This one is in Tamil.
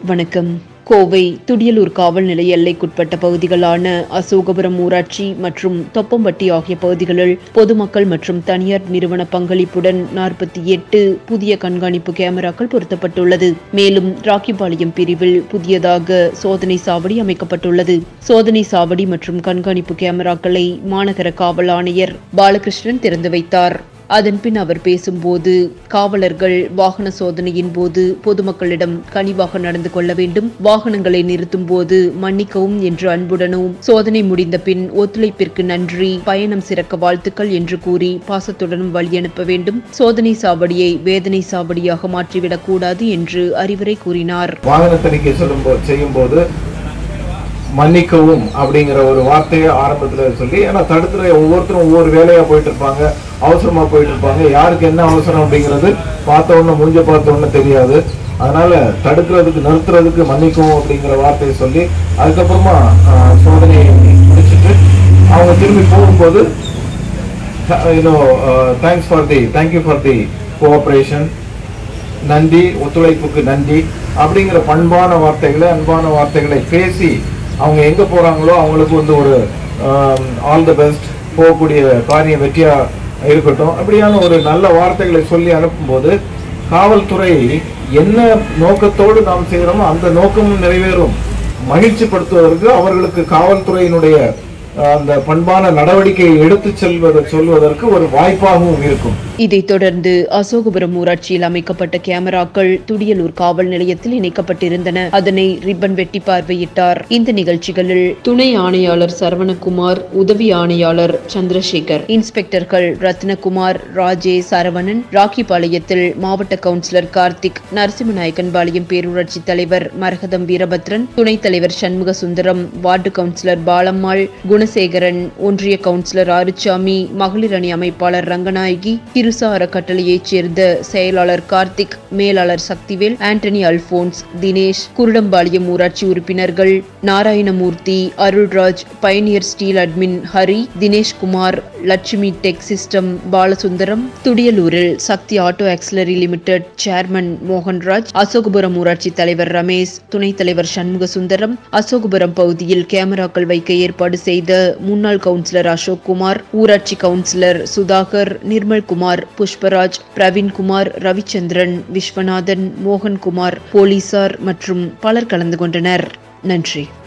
வணக்கம் கோவை துடியலூர் காவல் நிலைய எல்லைக்குட்பட்ட பகுதிகளான அசோகபுரம் ஊராட்சி மற்றும் தொப்பம்பட்டி ஆகிய பகுதிகளில் பொதுமக்கள் மற்றும் தனியார் நிறுவன பங்களிப்புடன் நாற்பத்தி எட்டு புதிய கண்காணிப்பு கேமராக்கள் பொருத்தப்பட்டுள்ளது மேலும் ராக்கிபாளையம் பிரிவில் புதியதாக சோதனை சாவடி அமைக்கப்பட்டுள்ளது சோதனை சாவடி மற்றும் கண்காணிப்பு கேமராக்களை மாநகர காவல் ஆணையர் பாலகிருஷ்ணன் திறந்து வைத்தார் அதன்பின் அவர் பேசும்போது காவலர்கள் வாகன சோதனையின் போது பொதுமக்களிடம் கனிவாக நடந்து கொள்ள வேண்டும் வாகனங்களை நிறுத்தும் போது மன்னிக்கவும் என்று அன்புடனும் சோதனை முடிந்த பின் ஒத்துழைப்பிற்கு நன்றி பயணம் சிறக்க வாழ்த்துக்கள் என்று கூறி பாசத்துடனும் வழி அனுப்ப வேண்டும் சோதனை சாவடியை வேதனை சாவடியாக மாற்றிவிடக் கூடாது என்று அறிவுரை கூறினார் வாகன தணிக்கை சொல்லும் போ- செய்யும் போது மன்னிக்கவும் அப்படிங்கிற ஒரு வார்த்தையை ஆரம்பத்துல சொல்லி ஏன்னா தடுக்கிற ஒவ்வொருத்தரும் ஒவ்வொரு வேலையா போயிட்டு இருப்பாங்க அவசரமா போயிட்டு இருப்பாங்க யாருக்கு என்ன அவசரம் அப்படிங்கிறது பார்த்த உடனே மூஞ்ச பார்த்த உடனே தெரியாது அதனால தடுக்கிறதுக்கு நிறுத்துறதுக்கு மன்னிக்கவும் அப்படிங்கிற வார்த்தையை சொல்லி அதுக்கப்புறமா ஆஹ், சோதனையை முடிச்சிட்டு அவங்க திரும்பி போகும்போது you know thanks for the thank you for the cooperation நன்றி ஒத்துழைப்புக்கு நன்றி அப்படிங்கிற பண்பான வார்த்தைகளை அன்பான வார்த்தைகளை பேசி அவங்க எங்க போறாங்களோ அவங்களுக்கு வந்து ஒரு ஆல் த பெஸ்ட் போகக்கூடிய காரியம் வெற்றியா இருக்கட்டும் அப்படியான ஒரு நல்ல வார்த்தைகளை சொல்லி அனுப்பும்போது காவல்துறை என்ன நோக்கத்தோடு நாம் செய்கிறோமோ அந்த நோக்கமும் நிறைவேறும் மகிழ்ச்சிப்படுத்துவதற்கு அவர்களுக்கு காவல்துறையினுடைய அஹ், அந்த பண்பான நடவடிக்கையை எடுத்துச் செல்வதை சொல்வதற்கு ஒரு வாய்ப்பாகவும் இருக்கும் இதைத் தொடர்ந்து அசோகபுரம் ஊராட்சியில் அமைக்கப்பட்ட கேமராக்கள் துடியலூர் காவல் நிலையத்தில் இணைக்கப்பட்டிருந்தன அதனை ரிப்பன் வெட்டி பார்வையிட்டார் இந்த நிகழ்ச்சிகளில் துணை ஆணையாளர் சரவணகுமார் உதவி ஆணையாளர் சந்திரசேகர் இன்ஸ்பெக்டர்கள் ரத்னகுமார் ராஜேஷ் சரவணன் ராக்கிபாளையத்தில் மாவட்ட கவுன்சிலர் கார்த்திக் நரசிம்மநாயக்கன்பாளையம் பேரூராட்சி தலைவர் மரகதம் வீரபத்ரன் துணைத் தலைவர் சண்முக சுந்தரம் வார்டு கவுன்சிலர் பாலம்மாள் குணசேகரன் ஒன்றிய கவுன்சிலர் ஆறுச்சாமி மகளிர் அணி அமைப்பாளர் ரங்கநாயகி கிருசா அறக்கட்டளையைச் சேர்ந்த செயலாளர் கார்த்திக் மேலாளர் சக்திவேல் ஆண்டனி அல்போன்ஸ் தினேஷ் குருடம்பாளையம் ஊராட்சி உறுப்பினர்கள் Narayanamurthy Arulraj pioneer steel admin Hari Dineshkumar Lakshmi tech system Balasundaram துடியலூரில் Sakthi auto auxiliary limited chairman Mohanraj Asokapuram ஊராட்சி தலைவர் ரமேஷ் துணைத் தலைவர் சண்முக சுந்தரம் அசோகபுரம் பகுதியில் கேமராக்கள் வைக்க ஏற்பாடு செய்த முன்னாள் கவுன்சிலர் அசோக் குமார் ஊராட்சி கவுன்சிலர் சுதாகர் நிர்மல்குமார் புஷ்பராஜ் பிரவீன்குமார் ரவிச்சந்திரன் விஸ்வநாதன் மோகன்குமார் போலீசார் மற்றும் பலர் கலந்து கொண்டனர் நன்றி